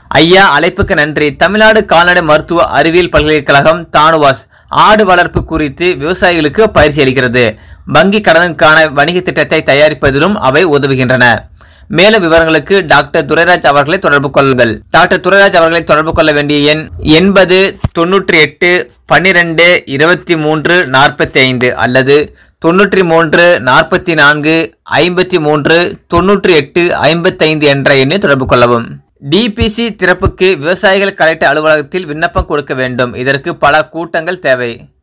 ஐயா அழைப்புக்கு நன்றி தமிழ்நாடு கால்நடை மருத்துவ அறிவியல் பல்கலைக்கழகம் தானுவாஸ் ஆடு வளர்ப்பு குறித்து விவசாயிகளுக்கு பயிற்சி அளிக்கிறது வங்கி கடனுக்கான வணிக திட்டத்தை தயாரிப்பதிலும் அவை உதவுகின்றன மேலும் விவரங்களுக்கு டாக்டர் துரைராஜ் அவர்களை தொடர்பு கொள்ளுங்கள் டாக்டர் துரைராஜ் அவர்களை தொடர்பு கொள்ள வேண்டிய எண் எண்பது தொண்ணூற்றி எட்டு பன்னிரெண்டு இருபத்தி மூன்று நாற்பத்தி ஐந்து அல்லது தொண்ணூற்றி மூன்று நாற்பத்தி நான்கு ஐம்பத்தி மூன்று தொண்ணூற்றி எட்டு ஐம்பத்தைந்து என்ற எண்ணை தொடர்பு கொள்ளவும் டிபிசி திறப்புக்கு விவசாயிகள் கலெக்டர் அலுவலகத்தில் விண்ணப்பம் கொடுக்க வேண்டும் இதற்கு பல கூட்டங்கள் தேவை